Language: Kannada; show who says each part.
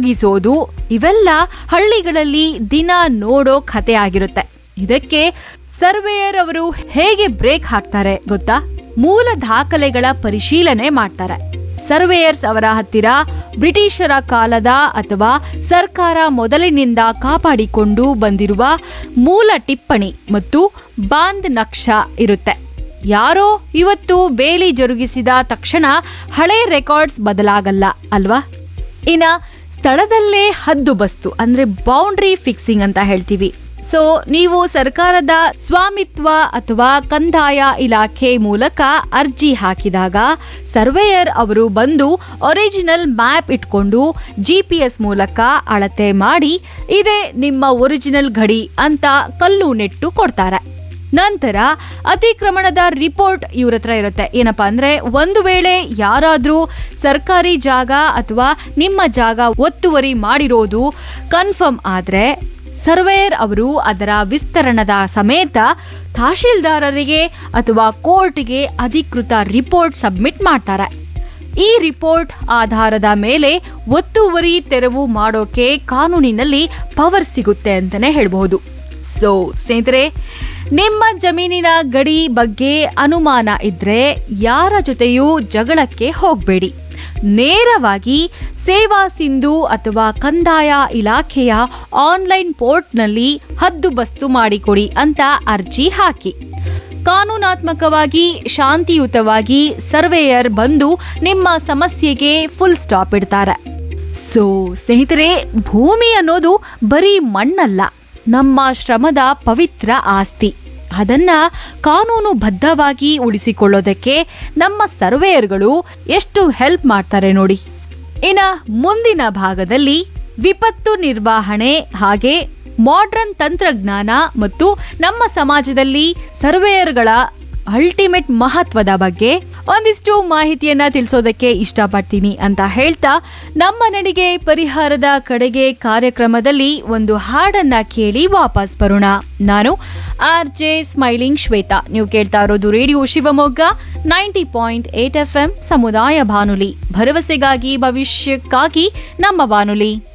Speaker 1: ಜರುಗಿಸೋದು ಇವೆಲ್ಲ ಹಳ್ಳಿಗಳಲ್ಲಿ ದಿನ ನೋಡೋ ಕಥೆ ಆಗಿರುತ್ತೆ ಇದಕ್ಕೆ ಸರ್ವೇಯರ್ ಅವರು ಹೇಗೆ ಬ್ರೇಕ್ ಹಾಕ್ತಾರೆ ಗೊತ್ತಾ ಮೂಲ ದಾಖಲೆಗಳ ಪರಿಶೀಲನೆ ಮಾಡ್ತಾರೆ ಸರ್ವೇಯರ್ಸ್ ಅವರ ಹತ್ತಿರ ಬ್ರಿಟಿಷರ ಕಾಲದ ಅಥವಾ ಸರ್ಕಾರ ಮೊದಲಿನಿಂದ ಕಾಪಾಡಿಕೊಂಡು ಬಂದಿರುವ ಮೂಲ ಟಿಪ್ಪಣಿ ಮತ್ತು ಬಾಂದ್ ನಕ್ಷಾ ಇರುತ್ತೆ ಯಾರೋ ಇವತ್ತು ಬೇಲಿ ಜರುಗಿಸಿದ ತಕ್ಷಣ ಹಳೆ ರೆಕಾರ್ಡ್ಸ್ ಬದಲಾಗಲ್ಲ ಅಲ್ವಾ ಇನ್ನ ಸ್ಥಳದಲ್ಲೇ ಹದ್ದುಬಸ್ತು ಅಂದ್ರೆ ಬೌಂಡ್ರಿ ಫಿಕ್ಸಿಂಗ್ ಅಂತ ಹೇಳ್ತೀವಿ ಸೊ ನೀವು ಸರ್ಕಾರದ ಸ್ವಾಮಿತ್ವ ಅಥವಾ ಕಂದಾಯ ಇಲಾಖೆ ಮೂಲಕ ಅರ್ಜಿ ಹಾಕಿದಾಗ ಸರ್ವೇಯರ್ ಅವರು ಬಂದು ಒರಿಜಿನಲ್ ಮ್ಯಾಪ್ ಇಟ್ಕೊಂಡು ಜಿ ಪಿ ಎಸ್ ಮೂಲಕ ಅಳತೆ ಮಾಡಿ ಇದೇ ನಿಮ್ಮ ಒರಿಜಿನಲ್ ಗಡಿ ಅಂತ ಕಲ್ಲು ನೆಟ್ಟು ಕೊಡ್ತಾರೆ ನಂತರ ಅತಿಕ್ರಮಣದ ರಿಪೋರ್ಟ್ ಇವ್ರ ಹತ್ರ ಇರುತ್ತೆ ಏನಪ್ಪಾ ಅಂದ್ರೆ ಒಂದು ವೇಳೆ ಯಾರಾದ್ರೂ ಸರ್ಕಾರಿ ಜಾಗ ಅಥವಾ ನಿಮ್ಮ ಜಾಗ ಒತ್ತುವರಿ ಮಾಡಿರೋದು ಕನ್ಫರ್ಮ್ ಆದ್ರೆ ಸರ್ವೇಯರ್ ಅವರು ಅದರ ವಿಸ್ತರಣದ ಸಮೇತ ತಹಶೀಲ್ದಾರರಿಗೆ ಅಥವಾ ಕೋರ್ಟ್ಗೆ ಅಧಿಕೃತ ರಿಪೋರ್ಟ್ ಸಬ್ಮಿಟ್ ಮಾಡ್ತಾರೆ ಈ ರಿಪೋರ್ಟ್ ಆಧಾರದ ಮೇಲೆ ಒತ್ತುವರಿ ತೆರವು ಮಾಡೋಕೆ ಕಾನೂನಿನಲ್ಲಿ ಪವರ್ ಸಿಗುತ್ತೆ ಅಂತಾನೆ ಹೇಳ್ಬಹುದು ಸೊ ಸ್ನೇಹಿತರೆ ನಿಮ್ಮ ಜಮೀನಿನ ಗಡಿ ಬಗ್ಗೆ ಅನುಮಾನ ಇದ್ರೆ ಯಾರ ಜೊತೆಯೂ ಜಗಳಕ್ಕೆ ಹೋಗಬೇಡಿ ನೇರವಾಗಿ ಸೇವಾ ಸಿಂಧು ಅಥವಾ ಕಂದಾಯ ಇಲಾಖೆಯ ಆನ್ಲೈನ್ ಪೋರ್ಟ್ನಲ್ಲಿ ಹದ್ದುಬಸ್ತು ಮಾಡಿಕೊಡಿ ಅಂತ ಅರ್ಜಿ ಹಾಕಿ ಕಾನೂನಾತ್ಮಕವಾಗಿ ಶಾಂತಿಯುತವಾಗಿ ಸರ್ವೇಯರ್ ಬಂದು ನಿಮ್ಮ ಸಮಸ್ಯೆಗೆ ಫುಲ್ ಸ್ಟಾಪ್ ಇಡ್ತಾರೆ ಸೊ ಸ್ನೇಹಿತರೆ ಭೂಮಿ ಅನ್ನೋದು ಬರೀ ಮಣ್ಣಲ್ಲ ನಮ್ಮ ಶ್ರಮದ ಪವಿತ್ರ ಆಸ್ತಿ ಅದನ್ನ ಕಾನೂನುಬದ್ಧವಾಗಿ ಉಳಿಸಿಕೊಳ್ಳೋದಕ್ಕೆ ನಮ್ಮ ಸರ್ವೇಯರ್ಗಳು ಎಷ್ಟು ಹೆಲ್ಪ್ ಮಾಡ್ತಾರೆ ನೋಡಿ ಇನ್ನ ಮುಂದಿನ ಭಾಗದಲ್ಲಿ ವಿಪತ್ತು ನಿರ್ವಹಣೆ ಹಾಗೆ ಮಾಡ್ರನ್ ತಂತ್ರಜ್ಞಾನ ಮತ್ತು ನಮ್ಮ ಸಮಾಜದಲ್ಲಿ ಸರ್ವೇಯರ್ಗಳ ಅಲ್ಟಿಮೇಟ್ ಮಹತ್ವದ ಬಗ್ಗೆ ಒಂದಿಷ್ಟು ಮಾಹಿತಿಯನ್ನ ತಿಳಿಸೋದಕ್ಕೆ ಇಷ್ಟಪಡ್ತೀನಿ ಅಂತ ಹೇಳ್ತಾ ನಮ್ಮ ನಡಿಗೆ ಪರಿಹಾರದ ಕಡೆಗೆ ಕಾರ್ಯಕ್ರಮದಲ್ಲಿ ಒಂದು ಹಾಡನ್ನ ಕೇಳಿ ವಾಪಸ್ ಬರೋಣ ನಾನು ಆರ್ ಜೆ ಸ್ಮೈಲಿಂಗ್ ಶ್ವೇತಾ ನೀವು ಕೇಳ್ತಾ ಇರೋದು radio Shivamogga ninety point eight F M ಸಮುದಾಯ ಬಾನುಲಿ ಭರವಸೆಗಾಗಿ ಭವಿಷ್ಯಕ್ಕಾಗಿ ನಮ್ಮ ಬಾನುಲಿ